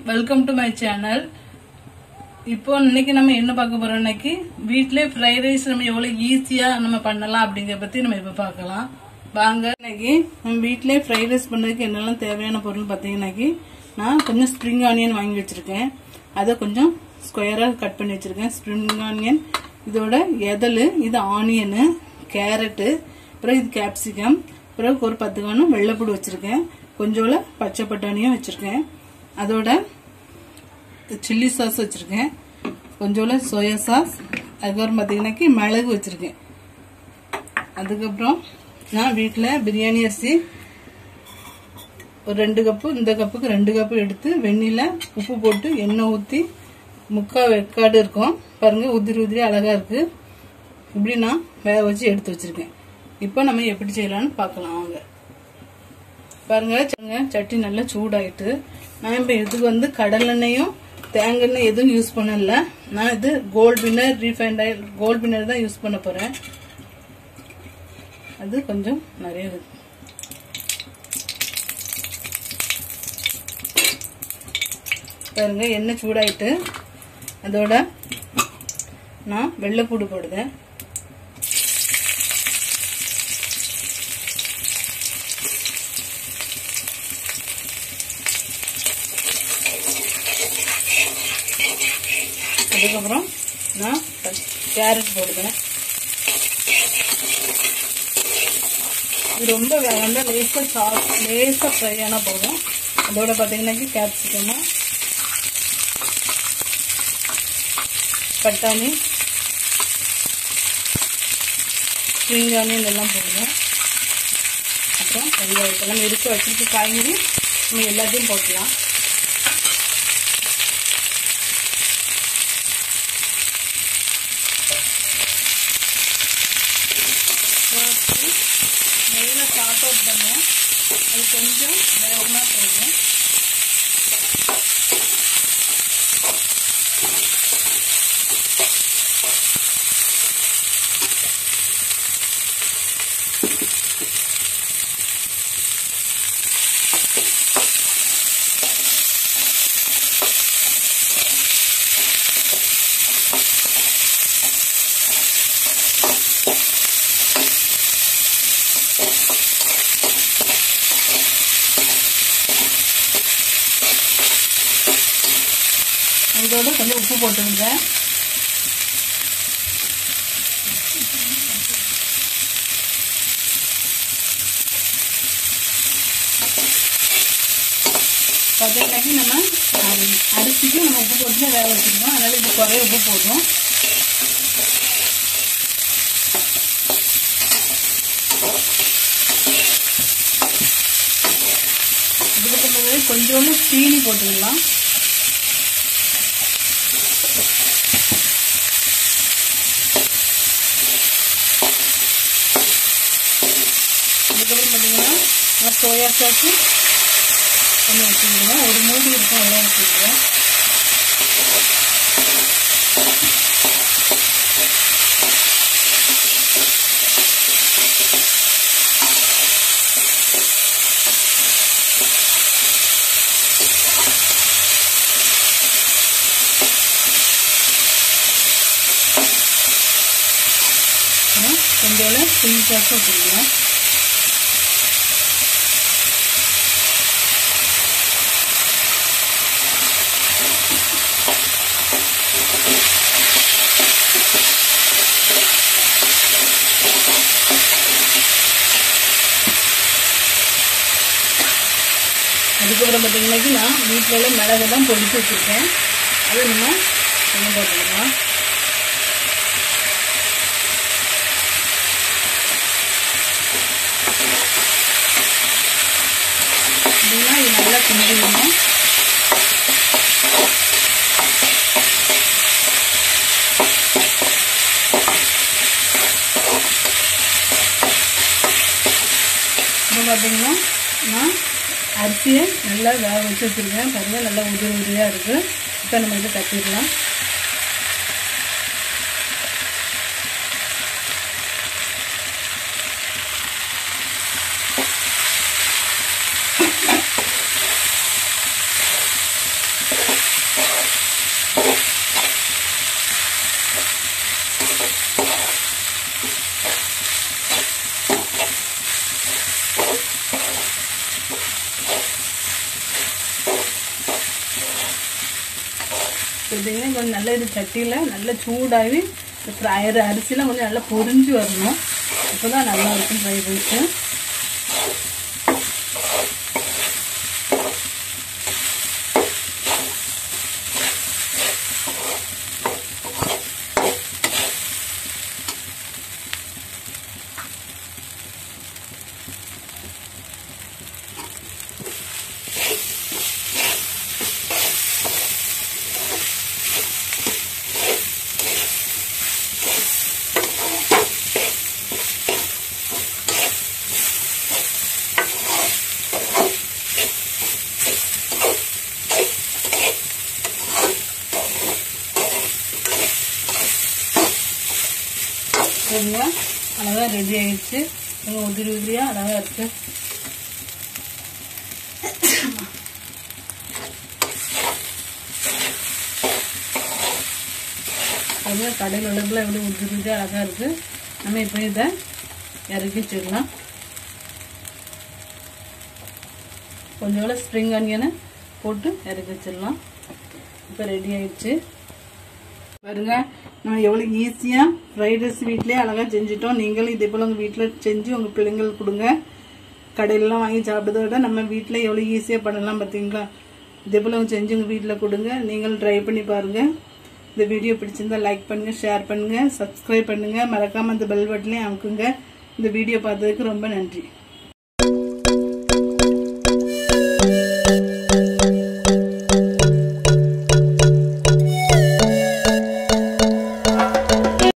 welcome to my channel இப்போ இன்னைக்கு நம்ம என்ன பார்க்க போறோம் இன்னைக்கு வீட்லயே ஃப்ரைட் ரைஸ் நம்ம எவ்வளவு ஈஸியா நம்ம பண்ணலாம் அப்படிங்கறத பத்தி நம்ம இப்ப பார்க்கலாம் வாங்க இன்னைக்கு நம்ம வீட்லயே ஃப்ரைட் ரைஸ் பண்றதுக்கு என்னெல்லாம் தேவையான பொருள் பார்த்தீங்கன்னாக்கி நான் கொஞ்சம் ஸ்ப்ரிங் ஆனியன் வாங்கி வச்சிருக்கேன் அதை கொஞ்சம் ஸ்கொயரா கட் பண்ணி வச்சிருக்கேன் ஸ்ப்ரிங் ஆனியன் இதோட எதல் இது ஆனியனு கேரட்டு அப்புறம் இது கேப்சிகம் அப்புறம் ஒரு பத்து கணம் வெள்ளைப்பூடு வச்சிருக்கேன் கொஞ்சோல பச்சை பட்டாணியும் வச்சிருக்கேன் அதோட சில்லி சாஸ் வச்சிருக்கேன் கொஞ்சோல சோயா சாஸ் அதுக்கப்புறம் பார்த்தீங்கன்னாக்கி மிளகு வச்சிருக்கேன் அதுக்கப்புறம் நான் வீட்டில் பிரியாணி அரிசி ஒரு ரெண்டு கப்பு இந்த கப்புக்கு ரெண்டு கப்பு எடுத்து வெந்நில உப்பு போட்டு எண்ணெய் ஊற்றி முக்கால் வெக்காடு இருக்கும் பாருங்க உதிரி உதிரி அழகா இருக்கு இப்படி நான் வேக வச்சு எடுத்து வச்சிருக்கேன் இப்போ நம்ம எப்படி செய்யலாம்னு பார்க்கலாம் வாங்க பாருங்க சங்க சட்டி நல்லா சூடாயிட்டு நான் இப்போ இதுக்கு வந்து கடலெண்ணெயும் தேங்காய் எதுவும் யூஸ் பண்ணல நான் இது Gold Winner refined oil Gold Winner தான் யூஸ் பண்ண போறேன் அது கொஞ்சம் நிறைய இருக்கு பாருங்க எண்ணெய் சூடாயிட்டு அதோட நான் வெள்ளைப்பூடு போடுதேன் அதுக்கப்புறம் நான் கேரட் போடுவேன் இது ரொம்ப வேண்டாம் லேசாக சாஃப்ட் லேசாக ஃப்ரை ஆனால் போதும் அதோட பார்த்தீங்கன்னாக்கி கேப்சிகமாக பட்டாணி ஸ்ப்ரிங் ஆனியன் எல்லாம் போடுவோம் அப்புறம் வெங்காயத்தெல்லாம் இருக்க வச்சுட்டு காய்கறி நம்ம எல்லாத்தையும் போட்டுக்கலாம் போட்டு நல்லா சாட் அவுட் பண்ணுவோம் அது கொஞ்சம் வேகமாக போகும் இதோட கொஞ்சம் உப்பு போட்டுருங்க பார்த்தீங்கன்னாக்கி நம்ம அரிசிக்கு நம்ம உப்பு போட்டு தான் வேக வச்சுருக்கோம் அதனால இது குறைய உப்பு போதும் இதுக்கு போது கொஞ்சோண்டு சீனி போட்டுக்கலாம் அதுக்கப்புறம் பார்த்தீங்கன்னா நான் சோயா சாஸு கொஞ்சம் வச்சுக்கிடுவேன் ஒரு மூடி இருக்கும் எல்லாம் வச்சுக்கிடுவேன் கொஞ்சம் சில்லி சாஸும் வச்சுக்கிடுவேன் அதுக்கப்புறம் பார்த்தீங்கன்னாக்கி நான் வீட்டில் மிளகு தான் பொடிச்சு வச்சுருக்கேன் அதை நம்ம என்ன போட்டுக்கலாம் அப்படின்னா இது நல்லா கிண்டிடணும் இப்போ பார்த்தீங்கன்னா நான் அரிசியை நல்லா வேக வச்சு வச்சுருக்கேன் பாருங்கள் நல்லா உதிரி உதிரியாக இருக்குது இப்போ நம்ம இதை தட்டிடலாம் கொஞ்சம் நல்ல இது சட்டியில் நல்லா சூடாகி ஃப்ரையர் அரிசிலாம் கொஞ்சம் நல்லா பொரிஞ்சு வரணும் அப்போ தான் நல்லா இருக்கும் ஃப்ரைட் ரைஸு சரிங்க அழகாக ரெடி ஆயிடுச்சு கொஞ்சம் உதிரி உதிரியாக அழகாக இருக்கு அது கடையில் உள்ளதுல எப்படி உதிரி உதிரியாக அழகாக இருக்கு நம்ம இப்போ இதை இறக்கி வச்சிடலாம் கொஞ்சோட ஸ்ப்ரிங் ஆனியனை போட்டு இறக்கி வச்சிடலாம் இப்போ ரெடி ஆயிடுச்சு பாருங்க நம்ம எவ்வளோ ஈஸியாக ஃப்ரைட் ரைஸ் வீட்லேயே அழகாக செஞ்சுட்டோம் நீங்களும் இதே போல் உங்கள் வீட்டில் செஞ்சு உங்கள் பிள்ளைங்களுக்கு கொடுங்க கடையிலலாம் வாங்கி சாப்பிட்டதை விட நம்ம வீட்டில் எவ்வளோ ஈஸியாக பண்ணலாம் பார்த்தீங்களா இதே போல் உங்க செஞ்சு உங்கள் வீட்டில் கொடுங்க நீங்களும் ட்ரை பண்ணி பாருங்கள் இந்த வீடியோ பிடிச்சிருந்தா லைக் பண்ணுங்கள் ஷேர் பண்ணுங்கள் சப்ஸ்கிரைப் பண்ணுங்கள் மறக்காமல் அந்த பெல் பட்டனையும் அமுக்குங்க இந்த வீடியோ பார்த்ததுக்கு ரொம்ப நன்றி